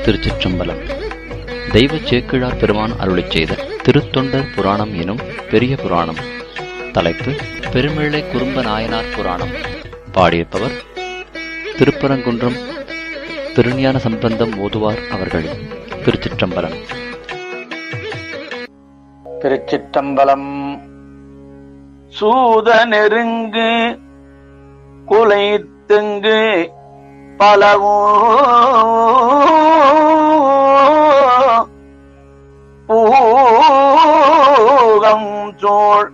திருச்சிற்றம்பலம் தெய்வ சேக்கிழார் பெருமான் அருளிச் செய்த திருத்தொண்டர் புராணம் எனும் பெரிய புராணம் தலைப்பு பெருமிழை குறும்ப நாயனார் புராணம் பாடியிருப்பவர் திருப்பரங்குன்றம் திருஞான சம்பந்தம் ஓதுவார் அவர்கள் திருச்சிற்றம்பலம் திருச்சிற்றம்பலம் சூத நெருங்கு குலை தெங்கு பலவோ பூகம் சோழ்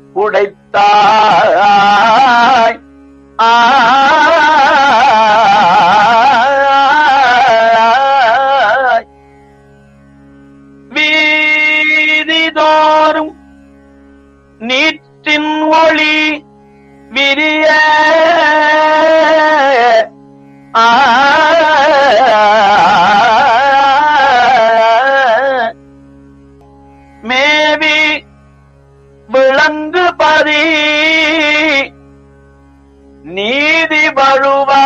உடைத்தாய் ஆய் வீதிதோறும் நீற்றின் ஒளி விரிய மேவி விளங்கு பதி நீதி வழுவா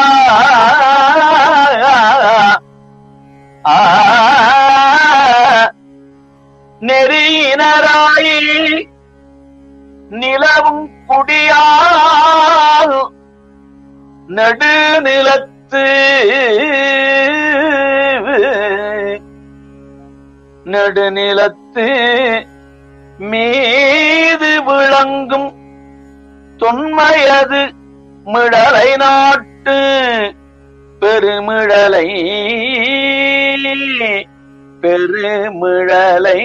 நெறியினராயி நிலவும் குடியால் நெடுநிலத்து நெடுநிலத்து மீது விளங்கும் தொன்மையது மிடலை நாட்டு பெருமிழலை பெருமிழலை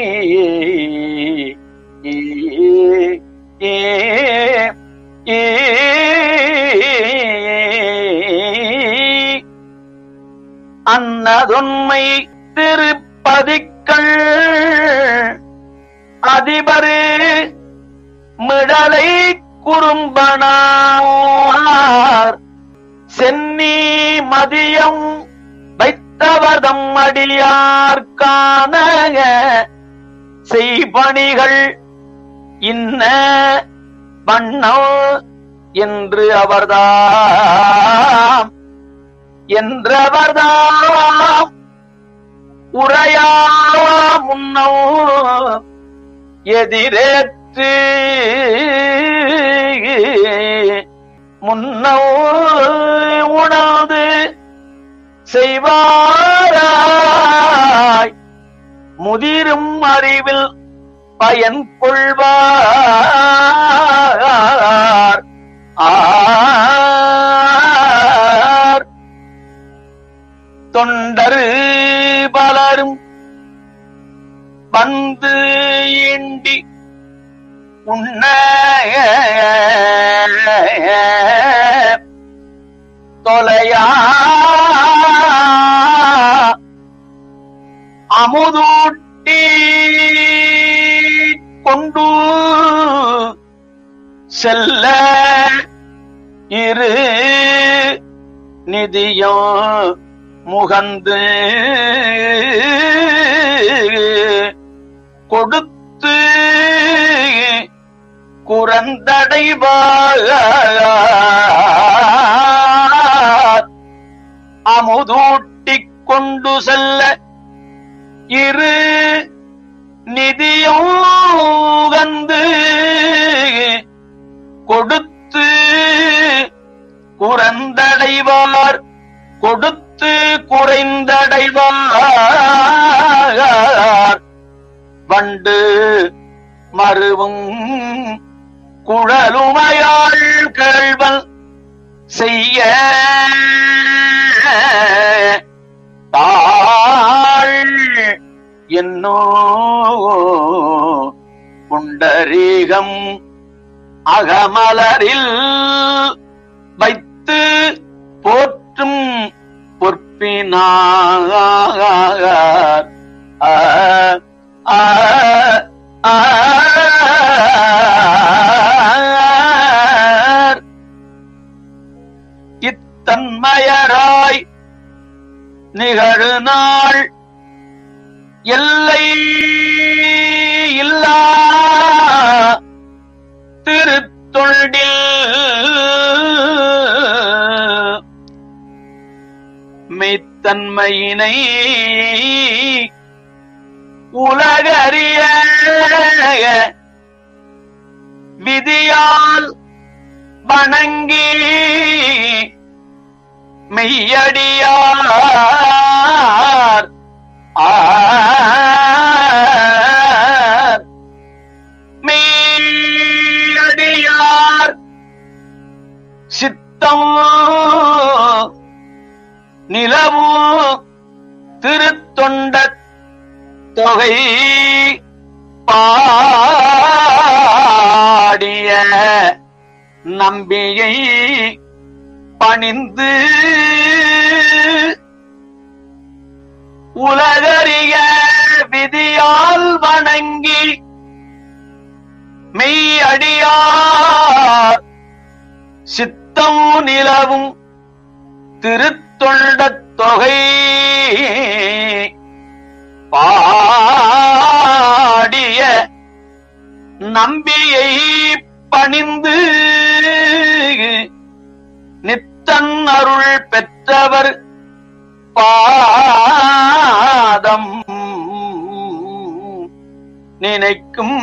ஏ, ஏ, ஏ. அன்னதொன்மை திருப்பதிக்கள் அதிபரு மிடலை குறும்பனார் சென்னி மதியம் வைத்தவதம் அடியார்கான செய்பணிகள் இன்ன வண்ணம் என்று அவர்தாம் என்றவர்தாம் உரையா முன்னோ எதிரேற்று முன்னோ உணர்ந்து செய்வாராய் முதிரும் அறிவில் பயன் கொள்வார் ஆர் தொண்டரு பலரும் வந்து ஈண்டி உண்ண தொலையா அமுதூட்டி கொண்டு செல்ல இரு நிதியோ முகந்து கொடுத்து குறந்தடைவார் அமுதூட்டிக் கொண்டு செல்ல இரு நிதியும் வந்து கொடுத்து குறந்தடைவார் கொடுத்து குறைந்தடைவார் வண்டு மருவும் குழலுமையாள் கேள்வல் செய்ய தாள் என்னோ புண்டரீகம் அகமலரில் வைத்து போற்றும் பொற்பினார் ஆ, ஆ, ஆர். இத்தன்மயராய் நிகழு நாள் எல்லை இல்லா திருத்தொண்டில் மெய்த்த தன்மையினை உலகறிய விதியால் வணங்கி மெய்யடியார் ஆர் மெய்யடியார் சித்தம் நிலவு திருத்தொண்ட தொகை பாடிய நம்பியை பணிந்து உலகறிய விதியால் வணங்கி மெய்யடியார் சித்தம் நிலவும் திருத்தொண்டத் தொகை பாடிய நம்பியை பணிந்து நித்தன் அருள் பெற்றவர் பாதம் நினைக்கும்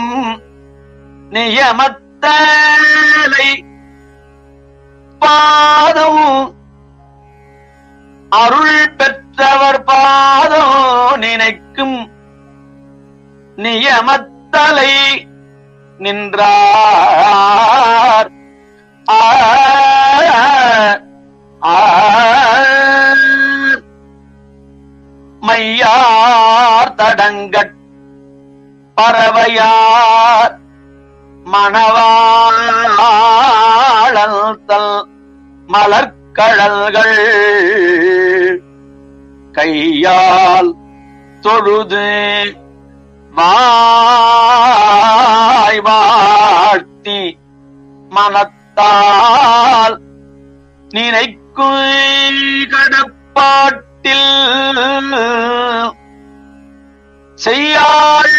நியமத்தலை பாதம் அருள் பெற்றவர் பாதம் நினைக்கும் நியமத்தலை நின்றார் ஆ ஆ மையார் தடங்கட் பறவையார் மணவாழல் தல் மலர்கழல்கள் கையால் தொழுது வாய் வாழ்த்தி மனத்தால் நினைக்கும் கடப்பாட்டில் செய்யாள்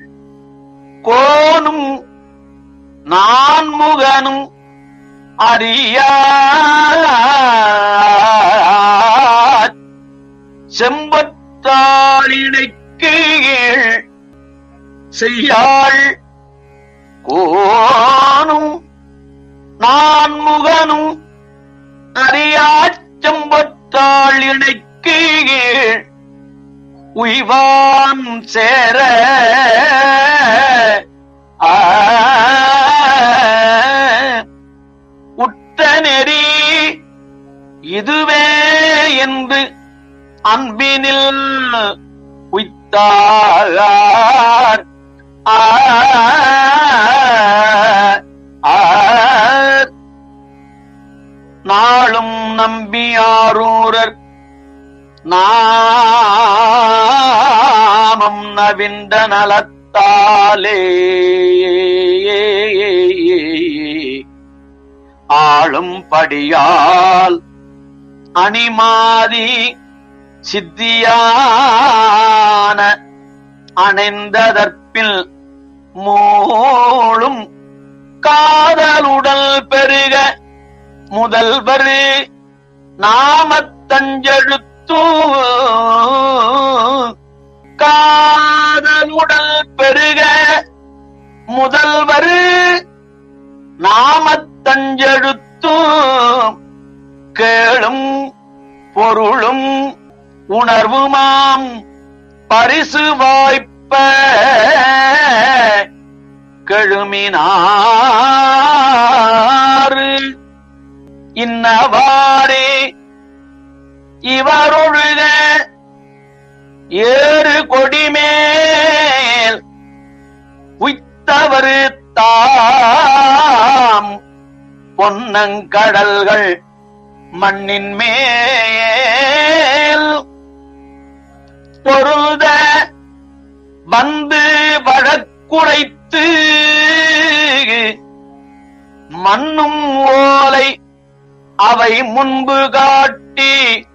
கோனும் நான்முகனும் அறியா செம்பத்தாளினைக்கு செய்யாள் கோனும் நான்முகனும் அறியா செம்பத்தாள் இணைக்கு உய்வான் சேர ஆ, உற்ற நெறி இதுவே என்று அன்பினில் உய்த்தார் ஆர் நாளும் நம்பியாரூரர் நாமம் நவிந்த நலத்தாலே ஆளும் படியால் அணிமாதி சித்தியான அணைந்ததற்பில் மூளும் காதலுடல் பெருக முதல்வர் நாமத்தஞ்செழுத்து காதலுடல் பெருக முதல்வர் நாமத்தஞ்செழுத்து கேளும் பொருளும் உணர்வுமாம் பரிசு வாய்ப்ப கெழுமினாறு இன்னவாறே இவரொழுக ஏறு கொடிமேல் உய்த்தவரு தாம் பொன்னங்கடல்கள் மண்ணின் மேல் பொருத வந்து வழக்குரைத்து மண்ணும் ஓலை அவை முன்பு காட்டி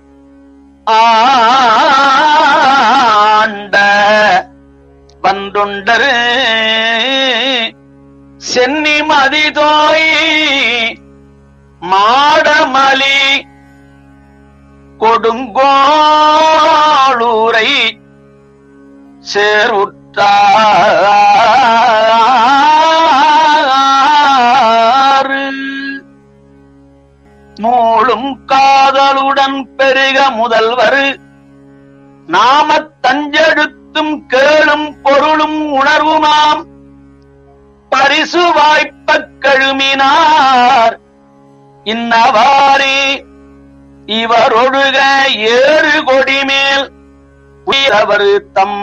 ஆண்ட வந்துண்டரு சென்னி மதிதோய் மாடமலி கொடுங்கோளூரை சேர்வுற்றாறு நூலும் காதலுடன் பெருக முதல்வர் நாமத் தஞ்செழுத்தும் கேளும் பொருளும் உணர்வுமாம் பரிசு வாய்ப்பக் கழுமினார் இன்னவாறே இவரொழுக ஏறு கொடிமேல் உயிரவர் தம்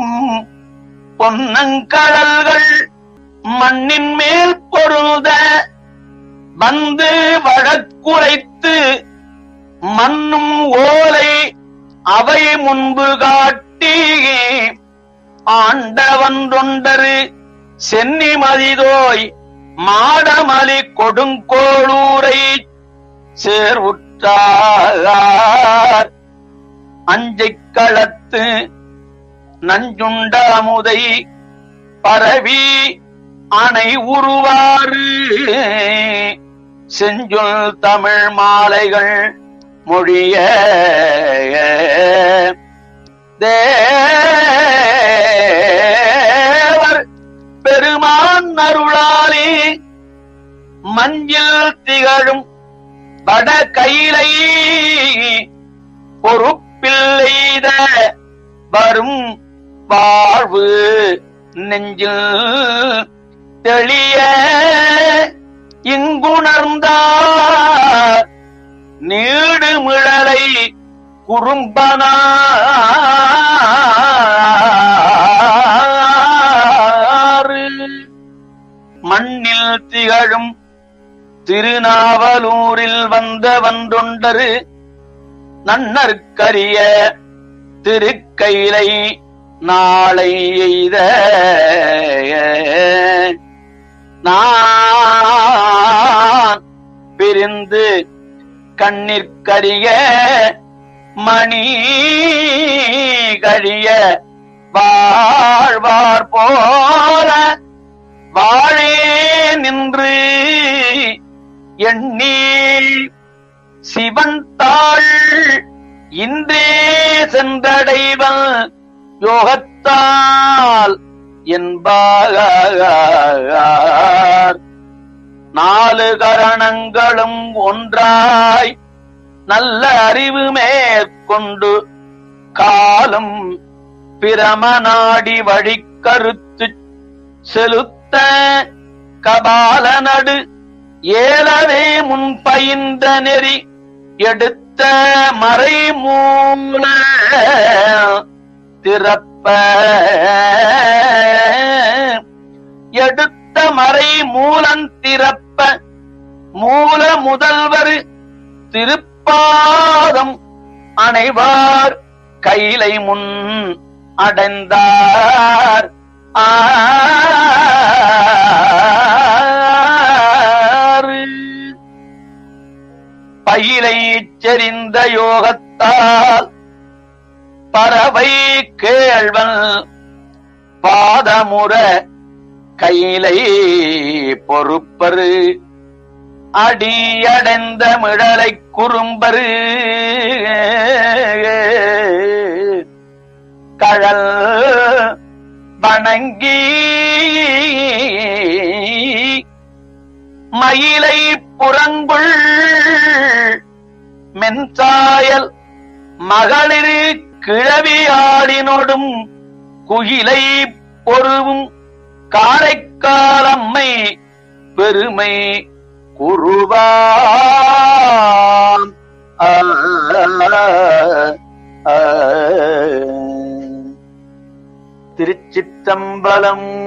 பொன்னங்கடல்கள் மண்ணின் மேல் பொருந்த வந்து வழக்குரைத்து மண்ணும் ஓலை அவை முன்பு காட்டி ஆண்டவன்றொண்டரு சென்னி மதிதோய் மாடமலி கொடுங்கோளூரை சேர்வுற்றார் அஞ்சைக் களத்து நஞ்சுண்ட அமுதை பரவி அணை உருவாறு செஞ்சொல் தமிழ் மாலைகள் மொழிய தேவர் பெருமான் அருளாலே மஞ்சில் திகழும் வட கைலை பொறுப்பில்லைத வரும் வாழ்வு நெஞ்சில் தெளிய இங்குணர்ந்தார் நீடுமிழலை குறும்பனாறு மண்ணில் திகழும் திருநாவலூரில் வந்த வந்தொண்டரு நன்னற்கரிய திருக்கைலை நாளை எய்த நான் பிரிந்து கண்ணிற்கரிய மணி கழிய வாழ்வார் போல வாழே நின்று எண்ணி சிவன் தாள் இன்றே சென்றடைவன் யோகத்தால் என்பார் நாலு கரணங்களும் ஒன்றாய் நல்ல அறிவு மேற்கொண்டு காலம் பிரமநாடி வழிக்கருத்து செலுத்த கபால நடு ஏலவே முன் பயின்ற நெறி எடுத்த மறை மூல திறப்ப எடுத்த மறை மூலன் திறப்ப மூல முதல்வர் திருப்பாதம் அனைவார் கைலை முன் அடைந்தார் ஆறு பயிலை செறிந்த யோகத்தால் பறவை கேழ்வன் பாதமுற கையிலை பொறுப்பரு அடியடைந்த மிழலை குறும்பரு கழல் வணங்கி மயிலை புறங்குள் மென்சாயல் மகளிர் கிழவியாடினொடும் குயிலை பொருவும் காரைக்காலம்மை பெருமை குருவாம் ஆ, ஆ. திருச்சிற்றம்பலம்